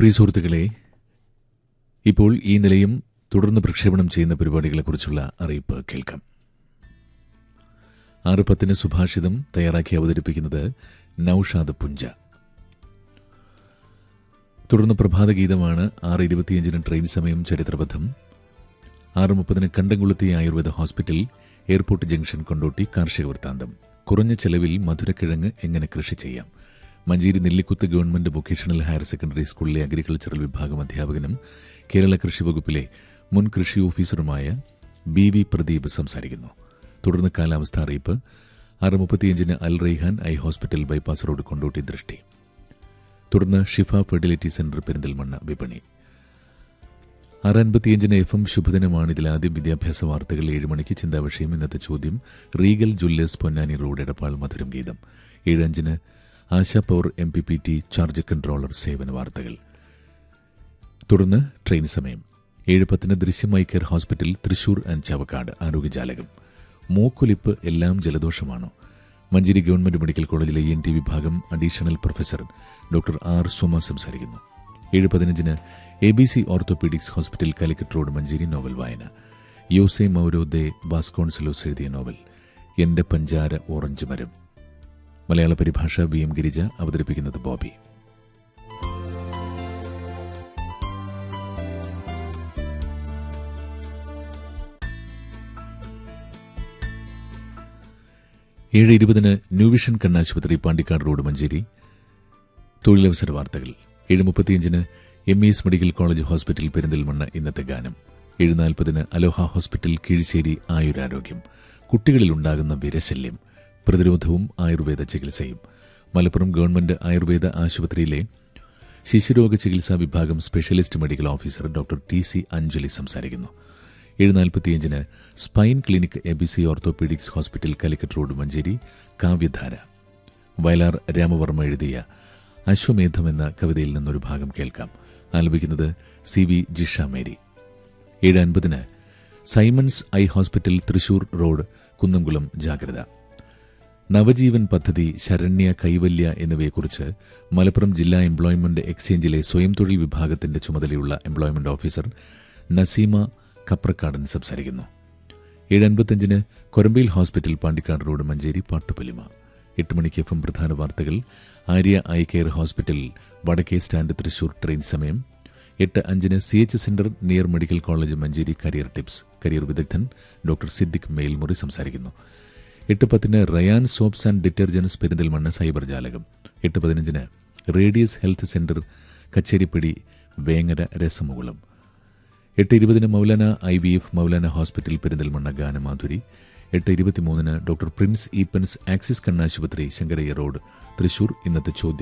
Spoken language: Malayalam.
പ്രിയ സുഹൃത്തുക്കളെ ഇപ്പോൾ ഈ നിലയം തുടർന്ന് പ്രക്ഷേപണം ചെയ്യുന്ന പരിപാടികളെക്കുറിച്ചുള്ള അറിയിപ്പ് കേൾക്കാം ആറ് പത്തിന് സുഭാഷിതം തയ്യാറാക്കി അവതരിപ്പിക്കുന്നത് നൌഷാദ് പുഞ്ച തുടർന്ന് പ്രഭാതഗീതമാണ് ആറ് ഇരുപത്തിയഞ്ചിന് ട്രെയിൻ സമയം ചരിത്രബദ്ധം ആറ് മുപ്പതിന് Kandamkulathy Ayurveda hospital airport junction Kondotty കാർഷിക വൃത്താന്തം കുറഞ്ഞ ചെലവിൽ മധുരക്കിഴങ്ങ് എങ്ങനെ കൃഷി ചെയ്യാം Manjeri Nellikuth government vocational higher secondary സ്കൂളിലെ അഗ്രികൾച്ചറൽ വിഭാഗം അധ്യാപകനും കേരള കൃഷി വകുപ്പിലെ മുൻ കൃഷി ഓഫീസറുമായ ബി വി പ്രദീപ് സംസാരിക്കുന്നു തുടർന്ന് കാലാവസ്ഥ അറിയിപ്പ് ആറ് മുപ്പത്തിയഞ്ചിന് Al Raihan eye hospital bypass road Kondotty ദൃഷ്ടി തുടർന്ന് ഷിഫ ഫെർട്ടിലിറ്റി സെന്റർ പെരിന്തൽമണ്ണ വിപണി ആറ് അൻപത്തിയഞ്ചിന് എഫ് എം ശുഭദിനമാണ് ഇതിൽ ആദ്യം വിദ്യാഭ്യാസ വാർത്തകൾ ഏഴ് മണിക്ക് ചിന്താവിഷയം ഇന്നത്തെ ചോദ്യം Regal jewellers Ponnani road Edappal മധുരം ഗീതം ഏഴ് അഞ്ചിന് Asha power M P P T charge controller സേവന വാർത്തകൾ തുടർന്ന് ട്രെയിൻ സമയം ഏഴ് പത്തിന് ദൃശ്യമായി care hospital Thrissur and Chavakkad ആരോഗ്യജാലകം മൂക്കൊലിപ്പ് എല്ലാം ജലദോഷമാണോ മഞ്ചേരി ഗവൺമെന്റ് മെഡിക്കൽ കോളേജിലെ എൻ ടി വിഭാഗം additional professor doctor R Suma സംസാരിക്കുന്നു ഏഴ് പതിനഞ്ചിന് A B C orthopaedics hospital Calicut road Manjeri novel വായന യോസെ മൗരോ ദെ ബാസ്കോൺസലോസ് എഴുതിയ നോവൽ എന്റെ പഞ്ചാര ഓറഞ്ച് മരം മലയാള പരിഭാഷ വി എം ഗിരിജ അവതരിപ്പിക്കുന്നത് ബോബി ഏഴ് ഇരുപതിന് ന്യൂവിഷൻ കണ്ണാശുപത്രി പാണ്ടിക്കാട് റോഡ് മഞ്ചേരി തൊഴിലവസര വാർത്തകൾ ഏഴ് മുപ്പത്തിയഞ്ചിന് M E S medical college hospital Perinthalmanna ഇന്നത്തെ ഗാനം ഏഴ് നാൽപ്പതിന് അലോഹ ഹോസ്പിറ്റൽ കീഴ്ശ്ശേരി ആയുരാരോഗ്യം കുട്ടികളിലുണ്ടാകുന്ന വിരശല്യം പ്രതിരോധവും ആയുർവേദ ചികിത്സയും മലപ്പുറം ഗവൺമെന്റ് ആയുർവേദ ആശുപത്രിയിലെ ശിശുരോഗ ചികിത്സാ വിഭാഗം specialist medical officer doctor T C Anjali സംസാരിക്കുന്നു ഏഴ് നാൽപ്പത്തിയഞ്ചിന് spine clinic A B C orthopaedics hospital Calicut road Manjeri കാവ്യധാര വയലാർ രാമവർമ്മ എഴുതിയ അശ്വമേധം എന്ന കവിതയിൽ നിന്നൊരു ഭാഗം കേൾക്കാം ആലപിക്കുന്നത് സി വി ജിഷ മേരി ഏഴ് അൻപതിന് Simon's eye hospital Thrissur road Kunnamkulam ജാഗ്രത നവജീവൻ പദ്ധതി ശരണ്യ കൈവല്യ എന്നിവയെക്കുറിച്ച് മലപ്പുറം ജില്ലാ എംപ്ലോയ്മെന്റ് എക്സ്ചേഞ്ചിലെ സ്വയം തൊഴിൽ വിഭാഗത്തിന്റെ ചുമതലയുള്ള എംപ്ലോയ്മെന്റ് ഓഫീസർ നസീമ കപ്രക്കാടൻ സംസാരിക്കുന്നു ഏഴ് അൻപത്തിയഞ്ചിന് കൊരമ്പയിൽ ഹോസ്പിറ്റൽ പാണ്ടിക്കാട് റോഡ് മഞ്ചേരി പാട്ടുപൊലിമ എട്ട് മണിക്ക് എഫ് എം പ്രധാന വാർത്തകൾ ആര്യ ഐ കെയർ ഹോസ്പിറ്റൽ വടക്കേ സ്റ്റാൻഡ് തൃശൂർ ട്രെയിൻ സമയം എട്ട് അഞ്ചിന് C H centre near medical college Manjeri career tips career വിദഗ്ധൻ ഡോക്ടർ സിദ്ദിഖ് മേൽമുറി സംസാരിക്കുന്നു എട്ട് പത്തിന് Rayan soaps and detergents Perinthalmanna cyber ജാലകം എട്ട് പതിനഞ്ചിന് radius health centre Kacheripadi Vengara രസമുകുളം എട്ട് ഇരുപതിന് Maulana I V F Maulana hospital Perinthalmanna ഗാനമാധുരി എട്ട് ഇരുപത്തിമൂന്നിന് ഡോക്ടർ പ്രിൻസ് ഈപ്പൻസ് ആക്സിസ് കണ്ണാശുപത്രി ശങ്കരയ്യ റോഡ് തൃശൂർ ഇന്നത്തെ ചോദ്യം